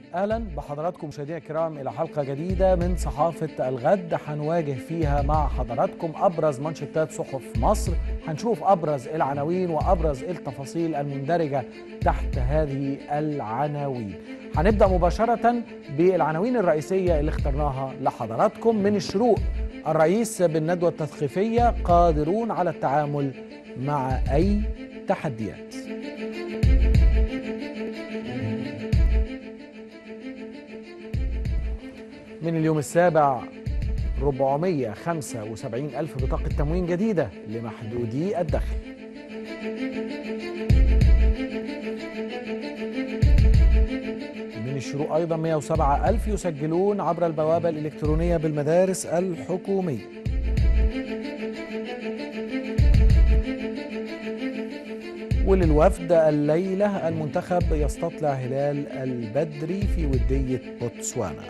اهلا بحضراتكم مشاهدينا الكرام الى حلقه جديده من صحافه الغد هنواجه فيها مع حضراتكم ابرز منشطات صحف مصر هنشوف ابرز العناوين وابرز التفاصيل المندرجه تحت هذه العناوين هنبدا مباشره بالعناوين الرئيسيه اللي اخترناها لحضراتكم من الشروق الرئيس بالندوه التثقيفيه قادرون على التعامل مع اي تحديات من اليوم السابع 475 ألف بطاقة تموين جديدة لمحدودي الدخل من الشروق أيضا 107 ألف يسجلون عبر البوابة الإلكترونية بالمدارس الحكومية وللوفد الليلة المنتخب يستطلع هلال البدري في ودية بوتسوانا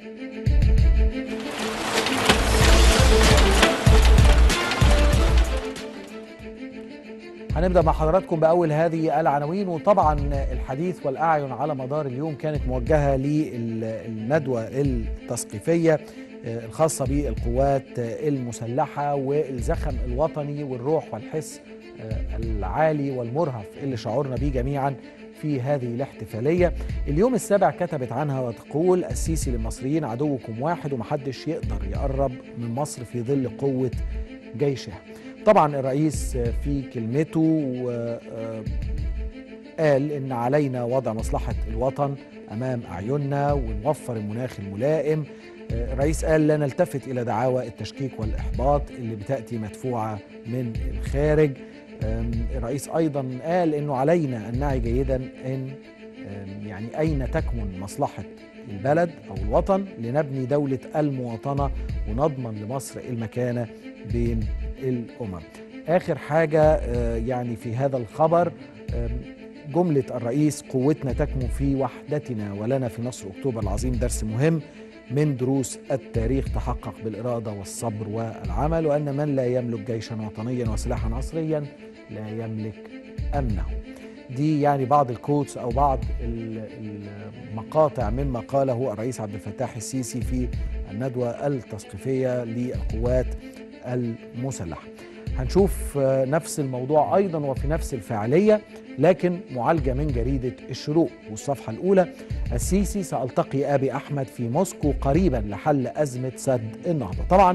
هنبدا مع حضراتكم باول هذه العناوين وطبعا الحديث والاعين على مدار اليوم كانت موجهه للندوه التثقيفيه الخاصه بالقوات المسلحه والزخم الوطني والروح والحس العالي والمرهف اللي شعرنا به جميعا في هذه الاحتفاليه اليوم السابع كتبت عنها وتقول السيسي للمصريين عدوكم واحد ومحدش يقدر يقرب من مصر في ظل قوه جيشها طبعا الرئيس في كلمته قال ان علينا وضع مصلحه الوطن امام اعيننا ونوفر المناخ الملائم الرئيس قال لا نلتفت الى دعاوى التشكيك والاحباط اللي بتاتي مدفوعه من الخارج الرئيس ايضا قال انه علينا ان نعي جيدا ان يعني اين تكمن مصلحه البلد او الوطن لنبني دوله المواطنه ونضمن لمصر المكانه بين الامم. اخر حاجه يعني في هذا الخبر جمله الرئيس قوتنا تكمن في وحدتنا ولنا في نصر اكتوبر العظيم درس مهم من دروس التاريخ تحقق بالاراده والصبر والعمل وان من لا يملك جيشا وطنيا وسلاحا عصريا لا يملك امنه. دي يعني بعض الكوتس او بعض المقاطع مما قاله الرئيس عبد الفتاح السيسي في الندوه التثقيفيه للقوات المسلحه. هنشوف نفس الموضوع ايضا وفي نفس الفعاليه لكن معالجه من جريده الشروق والصفحه الاولى السيسي سالتقي ابي احمد في موسكو قريبا لحل ازمه سد النهضه. طبعا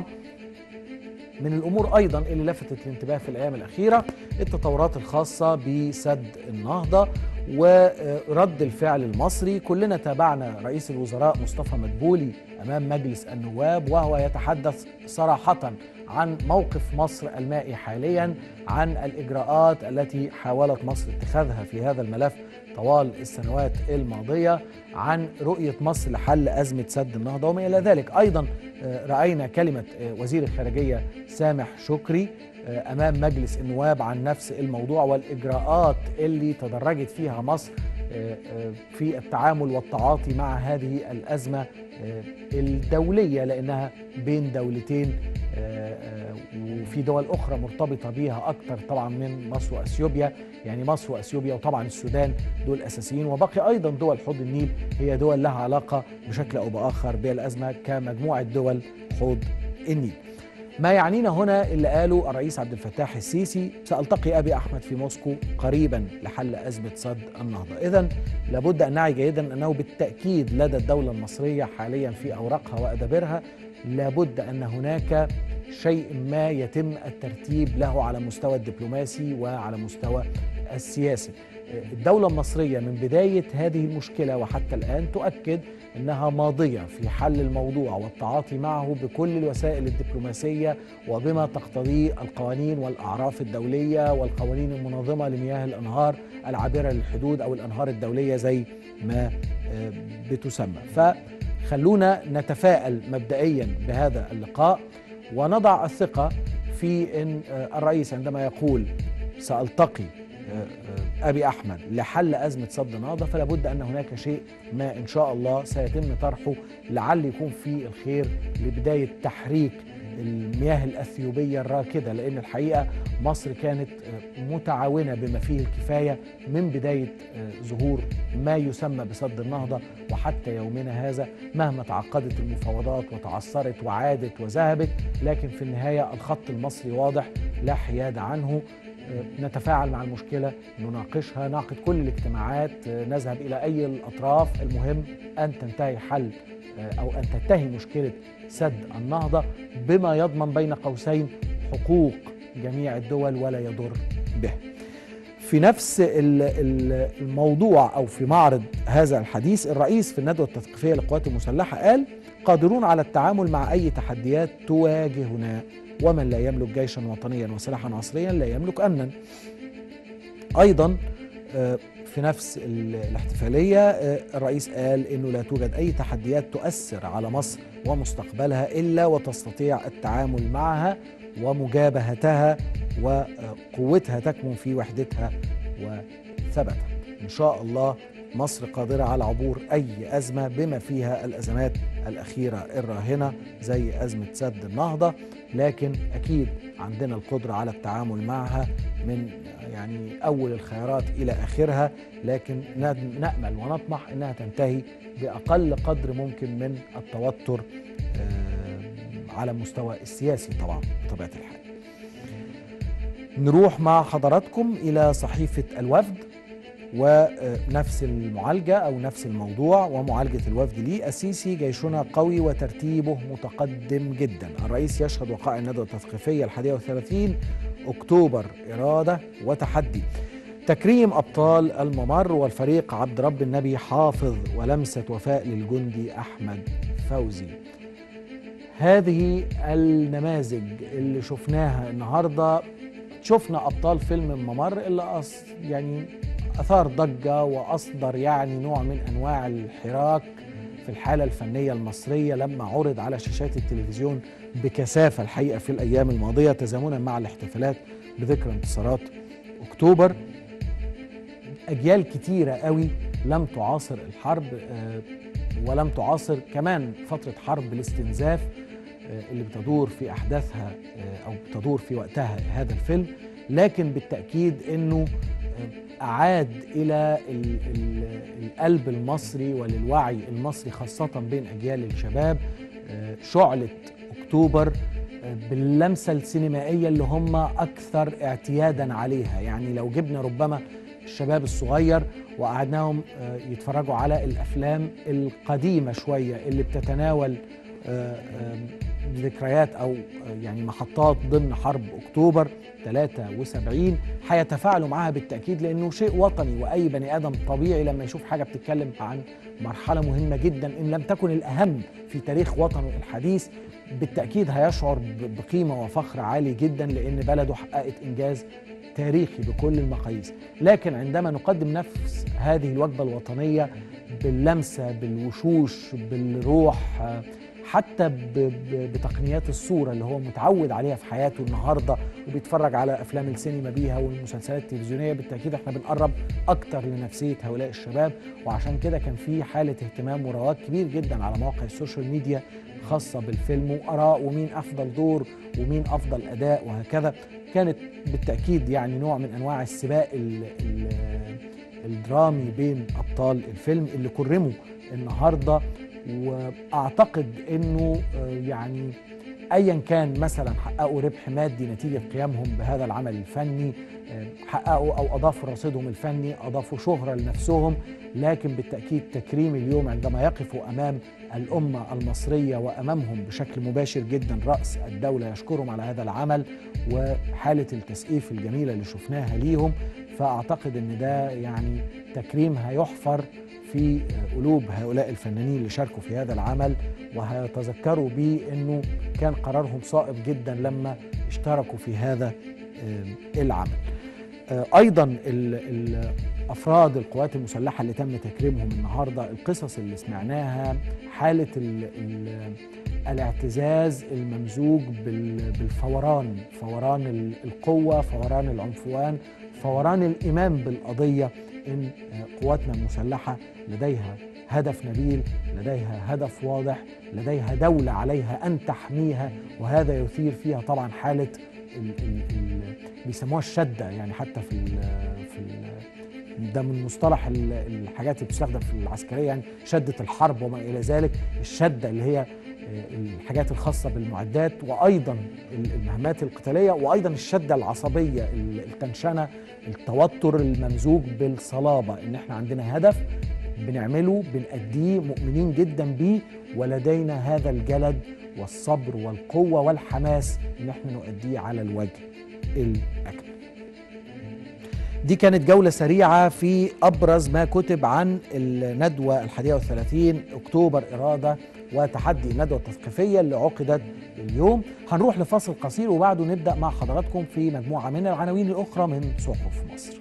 من الامور ايضا اللي لفتت الانتباه في الايام الاخيره التطورات الخاصه بسد النهضه ورد الفعل المصري كلنا تابعنا رئيس الوزراء مصطفى مدبولي امام مجلس النواب وهو يتحدث صراحه عن موقف مصر المائي حاليا عن الاجراءات التي حاولت مصر اتخاذها في هذا الملف طوال السنوات الماضيه عن رؤيه مصر لحل ازمه سد النهضه وما الى ذلك ايضا راينا كلمه وزير الخارجيه سامح شكري امام مجلس النواب عن نفس الموضوع والاجراءات اللي تدرجت فيها مصر في التعامل والتعاطي مع هذه الازمه الدوليه لانها بين دولتين وفي دول اخرى مرتبطه بها اكثر طبعا من مصر واثيوبيا يعني مصر واثيوبيا وطبعا السودان دول اساسيين وبقي ايضا دول حوض النيل هي دول لها علاقه بشكل او باخر بالازمه كمجموعه دول حوض النيل. ما يعنينا هنا اللي قاله الرئيس عبد الفتاح السيسي سالتقي ابي احمد في موسكو قريبا لحل ازمه سد النهضه، اذا لابد ان نعي جيدا انه بالتاكيد لدى الدوله المصريه حاليا في اوراقها وادبرها لابد ان هناك شيء ما يتم الترتيب له على مستوى الدبلوماسي وعلى مستوى السياسي. الدولة المصرية من بداية هذه المشكلة وحتى الآن تؤكد أنها ماضية في حل الموضوع والتعاطي معه بكل الوسائل الدبلوماسية وبما تقتضيه القوانين والأعراف الدولية والقوانين المنظمة لمياه الأنهار العابرة للحدود أو الأنهار الدولية زي ما بتسمى فخلونا نتفائل مبدئيا بهذا اللقاء ونضع الثقة في أن الرئيس عندما يقول سألتقي ابي احمد لحل ازمه سد النهضه فلا بد ان هناك شيء ما ان شاء الله سيتم طرحه لعل يكون فيه الخير لبدايه تحريك المياه الأثيوبية الراكدة لأن الحقيقة مصر كانت متعاونة بما فيه الكفاية من بداية ظهور ما يسمى بسد النهضة وحتى يومنا هذا مهما تعقدت المفاوضات وتعثرت وعادت وذهبت لكن في النهاية الخط المصري واضح لا حياد عنه نتفاعل مع المشكلة نناقشها نعقد كل الاجتماعات نذهب إلى أي الأطراف المهم أن تنتهي حل أو أن تنتهي مشكلة سد النهضة بما يضمن بين قوسين حقوق جميع الدول ولا يضر به في نفس الموضوع أو في معرض هذا الحديث الرئيس في الندوة التثقيفية للقوات المسلحة قال قادرون على التعامل مع أي تحديات تواجهنا ومن لا يملك جيشا وطنيا وسلاحا عصريا لا يملك امنا. ايضا في نفس الاحتفاليه الرئيس قال انه لا توجد اي تحديات تؤثر على مصر ومستقبلها الا وتستطيع التعامل معها ومجابهتها وقوتها تكمن في وحدتها وثباتها. ان شاء الله مصر قادرة على عبور أي أزمة بما فيها الأزمات الأخيرة الراهنة زي أزمة سد النهضة لكن أكيد عندنا القدرة على التعامل معها من يعني أول الخيارات إلى آخرها لكن نأمل ونطمح أنها تنتهي بأقل قدر ممكن من التوتر على المستوى السياسي طبعا بطبيعة الحال نروح مع حضراتكم إلى صحيفة الوفد ونفس المعالجة أو نفس الموضوع ومعالجة الوفد ليه السيسي جيشنا قوي وترتيبه متقدم جدا الرئيس يشهد وقائع الندوة التثقيفية الحادية والثلاثين أكتوبر إرادة وتحدي تكريم أبطال الممر والفريق عبد رب النبي حافظ ولمسة وفاء للجندي أحمد فوزي هذه النماذج اللي شفناها النهارده شفنا ابطال فيلم الممر اللي أص يعني اثار ضجه واصدر يعني نوع من انواع الحراك في الحاله الفنيه المصريه لما عرض على شاشات التلفزيون بكثافه الحقيقه في الايام الماضيه تزامنا مع الاحتفالات بذكرى انتصارات اكتوبر اجيال كتيره قوي لم تعاصر الحرب ولم تعاصر كمان فتره حرب الاستنزاف اللي بتدور في احداثها او بتدور في وقتها هذا الفيلم لكن بالتاكيد انه اعاد الى القلب المصري وللوعي المصري خاصه بين اجيال الشباب شعله اكتوبر باللمسه السينمائيه اللي هم اكثر اعتيادا عليها يعني لو جبنا ربما الشباب الصغير وقعدناهم يتفرجوا على الافلام القديمه شويه اللي بتتناول ذكريات او يعني محطات ضمن حرب اكتوبر 73 هيتفاعلوا معاها بالتاكيد لانه شيء وطني واي بني ادم طبيعي لما يشوف حاجه بتتكلم عن مرحله مهمه جدا ان لم تكن الاهم في تاريخ وطنه الحديث بالتاكيد هيشعر بقيمه وفخر عالي جدا لان بلده حققت انجاز تاريخي بكل المقاييس لكن عندما نقدم نفس هذه الوجبه الوطنيه باللمسه بالوشوش بالروح حتى بتقنيات الصوره اللي هو متعود عليها في حياته النهارده وبيتفرج على افلام السينما بيها والمسلسلات التلفزيونيه بالتاكيد احنا بنقرب اكتر لنفسيه هؤلاء الشباب وعشان كده كان في حاله اهتمام ورواج كبير جدا على مواقع السوشيال ميديا خاصه بالفيلم واراء ومين افضل دور ومين افضل اداء وهكذا كانت بالتاكيد يعني نوع من انواع السباق ال ال الدرامي بين ابطال الفيلم اللي كرموا النهارده واعتقد انه يعني ايا كان مثلا حققوا ربح مادي نتيجه قيامهم بهذا العمل الفني حققوا او اضافوا رصيدهم الفني اضافوا شهره لنفسهم لكن بالتاكيد تكريم اليوم عندما يقفوا امام الامه المصريه وامامهم بشكل مباشر جدا راس الدوله يشكرهم على هذا العمل وحاله التسقيف الجميله اللي شفناها ليهم فاعتقد ان ده يعني تكريم هيحفر في قلوب هؤلاء الفنانين اللي شاركوا في هذا العمل وهيتذكروا بيه انه كان قرارهم صائب جدا لما اشتركوا في هذا العمل. ايضا افراد القوات المسلحه اللي تم تكريمهم النهارده القصص اللي سمعناها حاله ال ال الاعتزاز الممزوج بالفوران فوران القوه فوران العنفوان فوران الايمان بالقضيه ان قواتنا المسلحه لديها هدف نبيل لديها هدف واضح لديها دوله عليها ان تحميها وهذا يثير فيها طبعا حاله ال ال ال بيسموها الشده يعني حتى في ال في ال ده من مصطلح الحاجات اللي بتستخدم في العسكريه يعني شده الحرب وما الى ذلك الشده اللي هي الحاجات الخاصة بالمعدات وأيضا المهمات القتالية وأيضا الشدة العصبية التنشنة التوتر الممزوج بالصلابة إن إحنا عندنا هدف بنعمله بنأديه مؤمنين جدا بيه ولدينا هذا الجلد والصبر والقوة والحماس إن إحنا نؤديه على الوجه الأكمل دي كانت جولة سريعة في أبرز ما كتب عن الندوة الحادية والثلاثين أكتوبر إرادة وتحدي الندوة التثقيفية اللي عقدت اليوم هنروح لفاصل قصير وبعده نبدأ مع حضراتكم في مجموعة من العناوين الأخرى من صحف مصر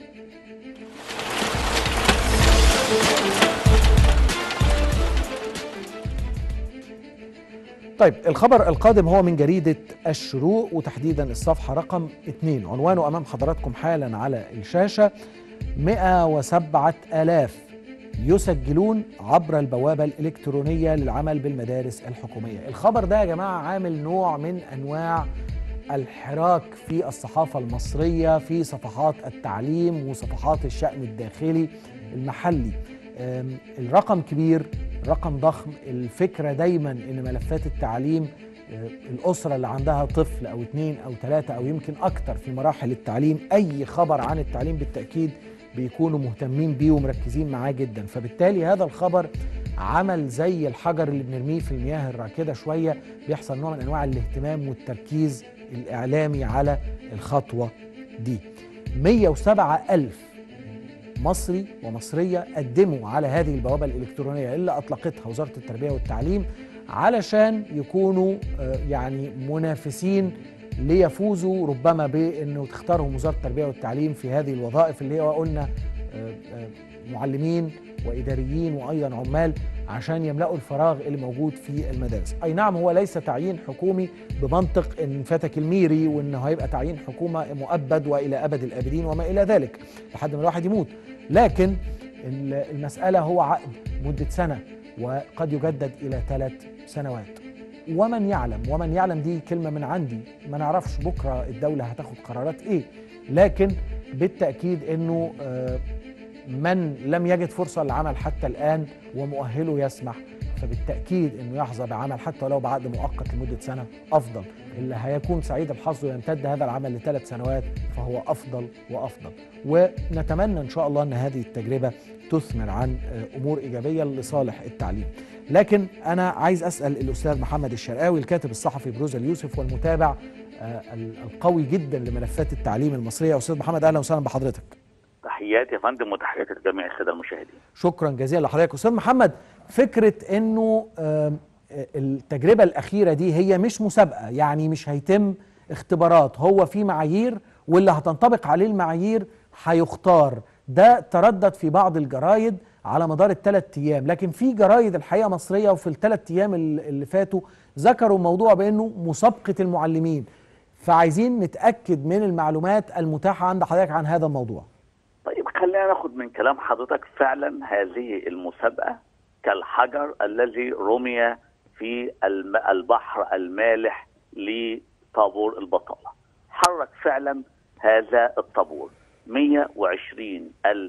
طيب الخبر القادم هو من جريدة الشروق وتحديدا الصفحة رقم 2 عنوانه أمام حضراتكم حالا على الشاشة 107 ألاف يسجلون عبر البوابة الإلكترونية للعمل بالمدارس الحكومية الخبر ده يا جماعة عامل نوع من أنواع الحراك في الصحافة المصرية في صفحات التعليم وصفحات الشأن الداخلي المحلي الرقم كبير رقم ضخم الفكرة دايما ان ملفات التعليم الأسرة اللي عندها طفل أو اتنين أو ثلاثة أو يمكن أكتر في مراحل التعليم أي خبر عن التعليم بالتأكيد بيكونوا مهتمين بيه ومركزين معاه جدا فبالتالي هذا الخبر عمل زي الحجر اللي بنرميه في المياه الراكدة شوية بيحصل نوع من أنواع الاهتمام والتركيز الإعلامي على الخطوة دي 107 ألف مصري ومصرية قدموا على هذه البوابة الإلكترونية اللي أطلقتها وزارة التربية والتعليم علشان يكونوا يعني منافسين ليفوزوا ربما بأنه تختارهم وزارة التربية والتعليم في هذه الوظائف اللي هو قلنا معلمين وإداريين وأيضا عمال عشان يملأوا الفراغ اللي موجود في المدارس أي نعم هو ليس تعيين حكومي بمنطق إن فاتك الميري وإنه هيبقى تعيين حكومة مؤبد وإلى أبد الآبدين وما إلى ذلك لحد ما الواحد يموت لكن المسألة هو عقد مدة سنة وقد يجدد إلى ثلاث سنوات ومن يعلم ومن يعلم دي كلمة من عندي ما نعرفش بكرة الدولة هتاخد قرارات إيه لكن بالتأكيد أنه من لم يجد فرصة للعمل حتى الآن ومؤهله يسمح فبالتأكيد أنه يحظى بعمل حتى ولو بعقد مؤقت لمدة سنة أفضل اللي هيكون سعيد الحظ ويمتد هذا العمل لثلاث سنوات فهو أفضل وأفضل ونتمنى إن شاء الله أن هذه التجربة تثمر عن أمور إيجابية لصالح التعليم لكن أنا عايز أسأل الأستاذ محمد الشرقاوي الكاتب الصحفي بروز اليوسف والمتابع القوي جدا لملفات التعليم المصرية أستاذ محمد أهلا وسهلا بحضرتك تحياتي يا فندم وتحياتي لجميع الساده المشاهدين. شكرا جزيلا لحضرتك استاذ محمد فكره انه التجربه الاخيره دي هي مش مسابقه يعني مش هيتم اختبارات هو في معايير واللي هتنطبق عليه المعايير هيختار ده تردد في بعض الجرايد على مدار الثلاث ايام لكن في جرايد الحقيقه مصريه وفي الثلاث ايام اللي فاتوا ذكروا الموضوع بانه مسابقه المعلمين فعايزين نتاكد من المعلومات المتاحه عند حضرتك عن هذا الموضوع طيب خلينا ناخد من كلام حضرتك فعلا هذه المسابقه كالحجر الذي رمي في البحر المالح لطابور البطاله حرك فعلا هذا الطابور 120 ألف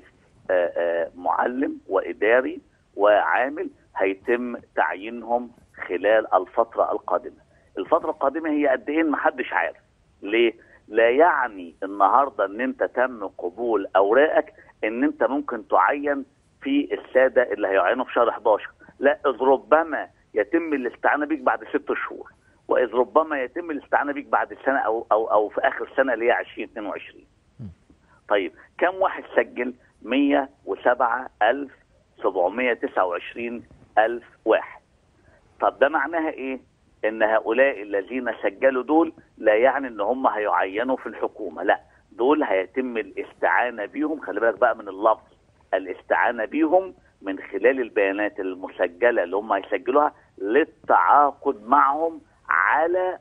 معلم وإداري وعامل هيتم تعيينهم خلال الفترة القادمة الفترة القادمة هي قد إيه محدش عارف ليه؟ لا يعني النهارده ان انت تم قبول اوراقك ان انت ممكن تعين في الساده اللي هيعينوا في شهر 11 لا اذ ربما يتم الاستعانه بيك بعد ست شهور واذ ربما يتم الاستعانه بيك بعد سنه او او او في اخر سنه اللي هي 2022 طيب كم واحد سجل 107729 الف واحد طب ده معناها ايه ان هؤلاء الذين سجلوا دول لا يعني ان هم هيعينوا في الحكومه لا دول هيتم الاستعانه بيهم خلي بالك بقى من اللفظ الاستعانه بيهم من خلال البيانات المسجله اللي هم هيسجلوها للتعاقد معهم على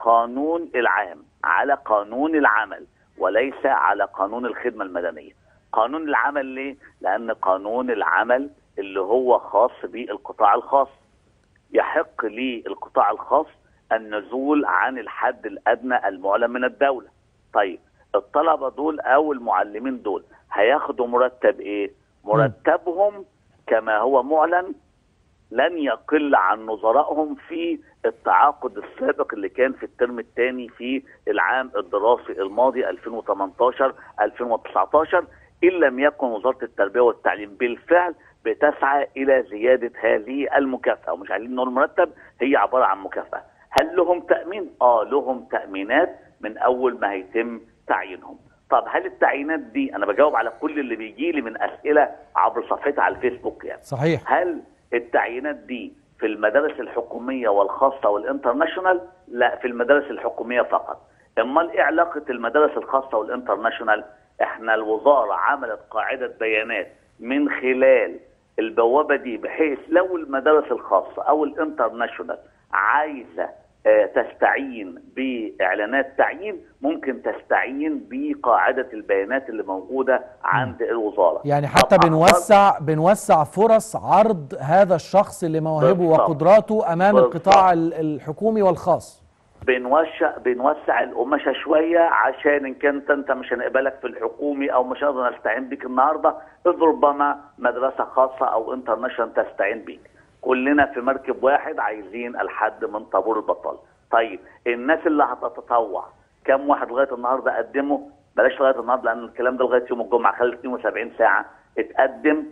القانون العام على قانون العمل وليس على قانون الخدمه المدنيه قانون العمل ليه؟ لأن قانون العمل اللي هو خاص بالقطاع الخاص يحق للقطاع الخاص النزول عن الحد الأدنى المعلن من الدولة طيب الطلبة دول أو المعلمين دول هياخدوا مرتب إيه؟ مرتبهم كما هو معلن لن يقل عن نظرائهم في التعاقد السابق اللي كان في الترم الثاني في العام الدراسي الماضي 2018 2019 ان لم يكن وزاره التربيه والتعليم بالفعل بتسعى الى زياده هذه المكافاه ومش عايزين نقول مرتب هي عباره عن مكافاه هل لهم تامين اه لهم تامينات من اول ما هيتم تعيينهم طب هل التعيينات دي انا بجاوب على كل اللي بيجي لي من اسئله عبر صفحتي على الفيسبوك يعني صحيح هل التعيينات دي في المدارس الحكوميه والخاصه والانترناشونال لا في المدارس الحكوميه فقط امال ايه علاقه المدارس الخاصه والانترناشونال احنا الوزاره عملت قاعده بيانات من خلال البوابه دي بحيث لو المدارس الخاصه او الانترناشونال عايزه آه، تستعين باعلانات تعيين ممكن تستعين بقاعده البيانات اللي موجوده عند الوزاره يعني حتى طب أعتقد- بنوسع بنوسع فرص عرض هذا الشخص لمواهبه بالضبط. وقدراته امام بالضبط. القطاع ال- الحكومي والخاص بنوسع بنوسع القماشه شويه عشان ان كنت انت مش هنقبلك في الحكومي او مش هنقدر نستعين بيك النهارده اذ ربما مدرسه خاصه او انترناشونال تستعين بيك كلنا في مركب واحد عايزين الحد من طابور البطال طيب الناس اللي هتتطوع كم واحد لغايه النهارده قدموا بلاش لغايه النهارده لان الكلام ده لغايه يوم الجمعه خلال 72 ساعه اتقدم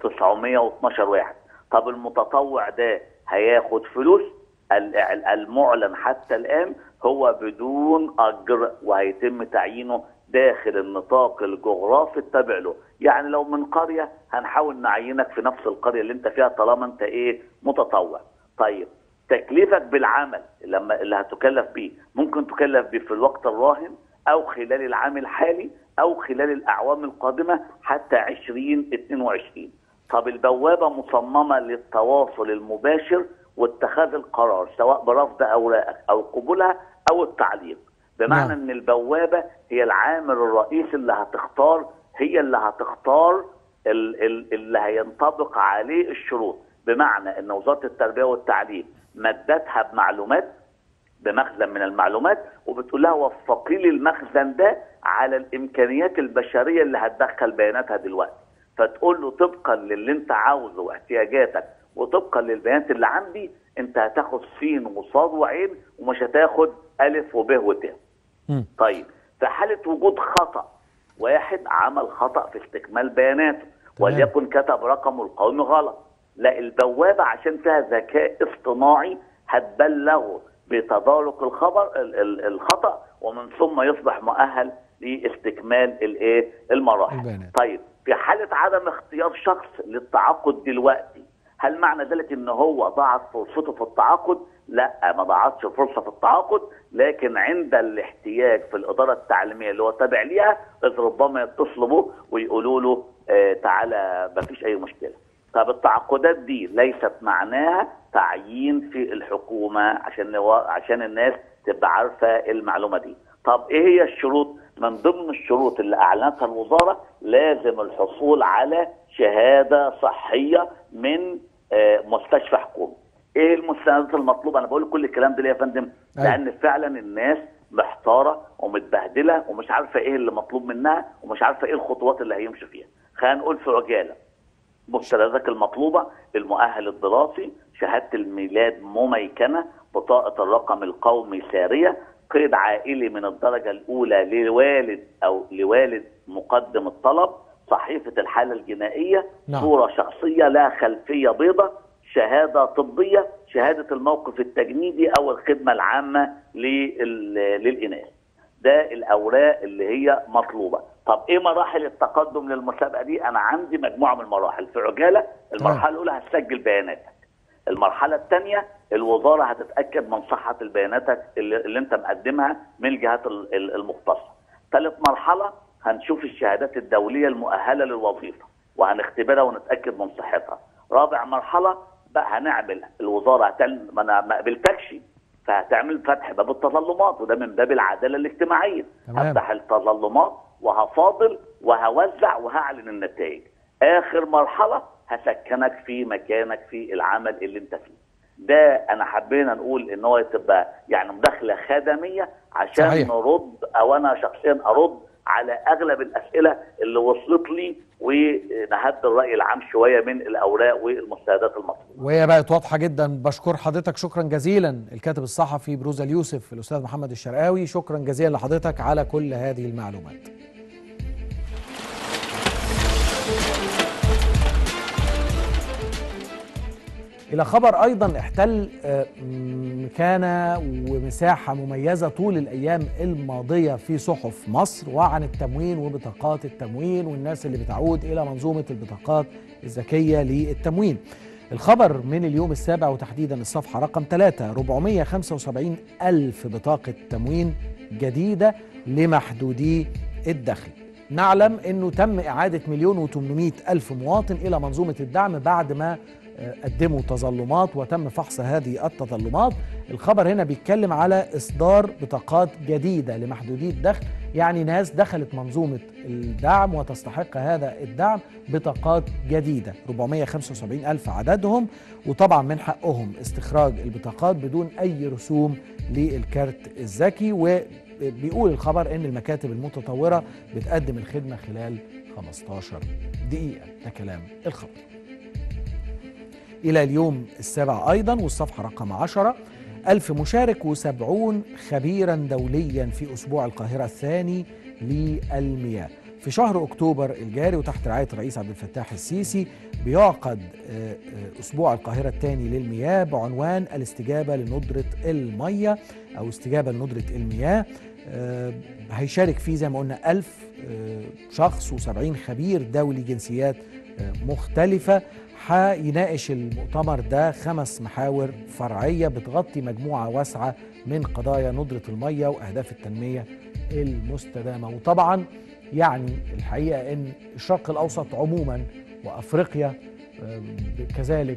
912 واحد طب المتطوع ده هياخد فلوس ال- ال- المعلن حتى الآن هو بدون أجر وهيتم تعيينه داخل النطاق الجغرافي التابع له يعني لو من قرية هنحاول نعينك في نفس القرية اللي انت فيها طالما انت ايه متطوع طيب تكليفك بالعمل لما اللي هتكلف بيه ممكن تكلف بيه في الوقت الراهن او خلال العام الحالي او خلال الاعوام القادمه حتى 2022 طب البوابه مصممه للتواصل المباشر واتخاذ القرار سواء برفض اوراقك او قبولها او التعليق بمعنى نعم. ان البوابه هي العامل الرئيسي اللي هتختار هي اللي هتختار ال- ال- اللي هينطبق عليه الشروط بمعنى ان وزاره التربيه والتعليم مدتها بمعلومات بمخزن من المعلومات وبتقول لها وفقي لي المخزن ده على الامكانيات البشريه اللي هتدخل بياناتها دلوقتي فتقول له طبقا للي انت عاوزه واحتياجاتك وطبقا للبيانات اللي عندي انت هتاخد سين وصاد وعين ومش هتاخد الف وب وت مم. طيب في حاله وجود خطا واحد عمل خطا في استكمال بياناته وليكن كتب رقمه القومي غلط لا البوابه عشان فيها ذكاء اصطناعي هتبلغه بتدارك الخبر ال- ال- الخطا ومن ثم يصبح مؤهل لاستكمال الايه المراحل البيانات. طيب في حاله عدم اختيار شخص للتعاقد دلوقتي هل معنى ذلك ان هو ضاعت فرصته في التعاقد؟ لا ما ضاعتش فرصه في التعاقد لكن عند الاحتياج في الاداره التعليميه اللي هو تابع ليها اذ ربما يتصلوا به ويقولوا له آه تعالى ما فيش اي مشكله. طب التعاقدات دي ليست معناها تعيين في الحكومه عشان نوا- عشان الناس تبقى عارفه المعلومه دي. طب ايه هي الشروط؟ من ضمن الشروط اللي اعلنتها الوزاره لازم الحصول على شهاده صحيه من آه، مستشفى حكومي. ايه المستندات المطلوبه؟ انا بقول كل الكلام ده ليه يا فندم؟ أيوة. لان فعلا الناس محتاره ومتبهدله ومش عارفه ايه اللي مطلوب منها ومش عارفه ايه الخطوات اللي هيمشي فيها. خلينا نقول في عجاله. مستنداتك المطلوبه المؤهل الدراسي شهاده الميلاد مميكنه بطاقه الرقم القومي ساريه قيد عائلي من الدرجه الاولى لوالد او لوالد مقدم الطلب صحيفه الحاله الجنائيه نعم. صوره شخصيه لها خلفيه بيضاء شهاده طبيه شهاده الموقف التجنيدي او الخدمه العامه لل- للاناث ده الاوراق اللي هي مطلوبه طب ايه مراحل التقدم للمسابقه دي انا عندي مجموعه من المراحل في عجاله المرحله الاولى هتسجل بياناتك المرحله الثانيه الوزاره هتتاكد من صحه البياناتك اللي, اللي انت مقدمها من الجهات ال- ال- المختصه ثالث مرحله هنشوف الشهادات الدوليه المؤهله للوظيفه وهنختبرها ونتاكد من صحتها رابع مرحله بقى هنعمل الوزاره هتعمل ما انا ما قبلتكش فهتعمل فتح باب التظلمات وده من باب العداله الاجتماعيه تمام. هفتح التظلمات وهفاضل وهوزع وهعلن النتائج اخر مرحله هسكنك في مكانك في العمل اللي انت فيه ده انا حبينا نقول ان هو تبقى يعني مداخله خدميه عشان صحيح. نرد او انا شخصيا ارد على اغلب الاسئله اللي وصلت لي ونهد الراي العام شويه من الاوراق والمستندات المطلوبه وهي بقت واضحه جدا بشكر حضرتك شكرا جزيلا الكاتب الصحفي بروزا اليوسف الاستاذ محمد الشرقاوي شكرا جزيلا لحضرتك على كل هذه المعلومات إلى خبر أيضا احتل آه، مكانة ومساحة مميزة طول الأيام الماضية في صحف مصر وعن التموين وبطاقات التموين والناس اللي بتعود إلى منظومة البطاقات الذكية للتموين الخبر من اليوم السابع وتحديدا الصفحة رقم 3 475 ألف بطاقة تموين جديدة لمحدودي الدخل نعلم أنه تم إعادة مليون و800 ألف مواطن إلى منظومة الدعم بعد ما قدموا تظلمات وتم فحص هذه التظلمات الخبر هنا بيتكلم على إصدار بطاقات جديدة لمحدودي الدخل يعني ناس دخلت منظومة الدعم وتستحق هذا الدعم بطاقات جديدة 475 ألف عددهم وطبعا من حقهم استخراج البطاقات بدون أي رسوم للكارت الذكي وبيقول الخبر أن المكاتب المتطورة بتقدم الخدمة خلال 15 دقيقة ده كلام الخبر إلى اليوم السابع أيضا والصفحة رقم 10 ألف مشارك وسبعون خبيرا دوليا في أسبوع القاهرة الثاني للمياه في شهر أكتوبر الجاري وتحت رعاية الرئيس عبد الفتاح السيسي بيعقد أسبوع القاهرة الثاني للمياه بعنوان الاستجابة لندرة المية أو استجابة لندرة المياه هيشارك فيه زي ما قلنا ألف شخص وسبعين خبير دولي جنسيات مختلفة هيناقش المؤتمر ده خمس محاور فرعية بتغطي مجموعة واسعة من قضايا ندرة المية وأهداف التنمية المستدامة وطبعا يعني الحقيقة أن الشرق الأوسط عموما وأفريقيا كذلك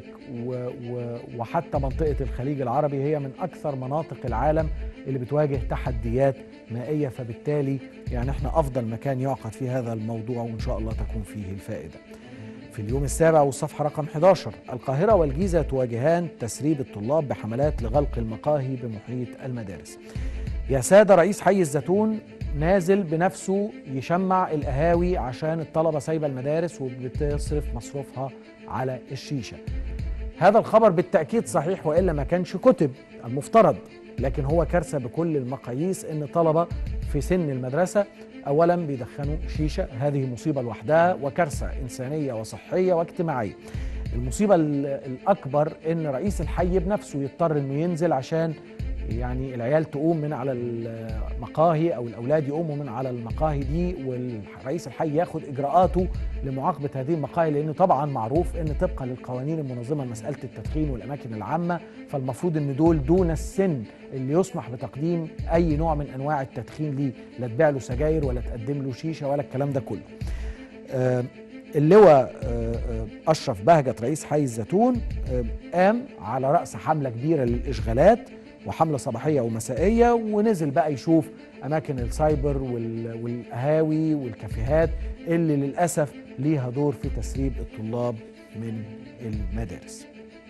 وحتى منطقة الخليج العربي هي من أكثر مناطق العالم اللي بتواجه تحديات مائية فبالتالي يعني احنا أفضل مكان يعقد فيه هذا الموضوع وإن شاء الله تكون فيه الفائدة في اليوم السابع والصفحة رقم 11 القاهرة والجيزة تواجهان تسريب الطلاب بحملات لغلق المقاهي بمحيط المدارس يا سادة رئيس حي الزيتون نازل بنفسه يشمع القهاوي عشان الطلبة سايبة المدارس وبتصرف مصروفها على الشيشة هذا الخبر بالتأكيد صحيح وإلا ما كانش كتب المفترض لكن هو كارثة بكل المقاييس إن طلبة في سن المدرسة اولا بيدخنوا شيشه هذه مصيبه لوحدها وكارثه انسانيه وصحيه واجتماعيه المصيبه الاكبر ان رئيس الحي بنفسه يضطر انه ينزل عشان يعني العيال تقوم من على المقاهي او الاولاد يقوموا من على المقاهي دي والرئيس الحي ياخد اجراءاته لمعاقبه هذه المقاهي لانه طبعا معروف ان طبقا للقوانين المنظمه لمساله التدخين والاماكن العامه فالمفروض ان دول دون السن اللي يسمح بتقديم اي نوع من انواع التدخين ليه لا تبيع له سجاير ولا تقدم له شيشه ولا الكلام ده كله. آه اللواء اشرف بهجت رئيس حي الزيتون قام على راس حمله كبيره للاشغالات وحمله صباحيه ومسائيه ونزل بقى يشوف اماكن السايبر والقهاوي والكافيهات اللي للاسف ليها دور في تسريب الطلاب من المدارس.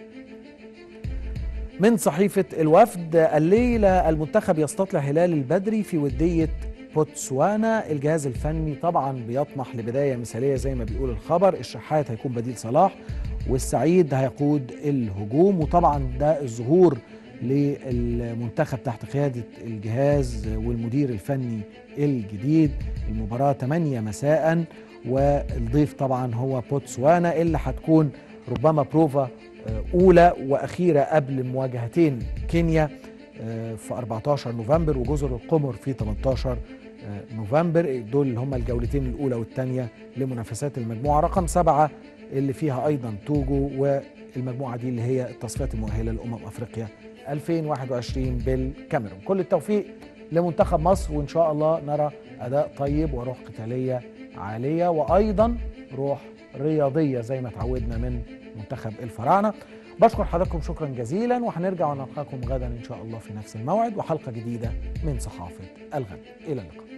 من صحيفه الوفد الليله المنتخب يستطلع هلال البدري في وديه بوتسوانا الجهاز الفني طبعا بيطمح لبدايه مثاليه زي ما بيقول الخبر الشحات هيكون بديل صلاح والسعيد هيقود الهجوم وطبعا ده الظهور للمنتخب تحت قيادة الجهاز والمدير الفني الجديد المباراة 8 مساء والضيف طبعا هو بوتسوانا اللي هتكون ربما بروفا أولى وأخيرة قبل مواجهتين كينيا في 14 نوفمبر وجزر القمر في 18 نوفمبر دول اللي هم الجولتين الأولى والثانية لمنافسات المجموعة رقم سبعة اللي فيها أيضا توجو والمجموعة دي اللي هي التصفيات المؤهلة لأمم أفريقيا 2021 بالكاميرون كل التوفيق لمنتخب مصر وإن شاء الله نرى أداء طيب وروح قتالية عالية وأيضا روح رياضية زي ما تعودنا من منتخب الفراعنة بشكر حضراتكم شكرا جزيلا وهنرجع ونلقاكم غدا إن شاء الله في نفس الموعد وحلقة جديدة من صحافة الغد إلى اللقاء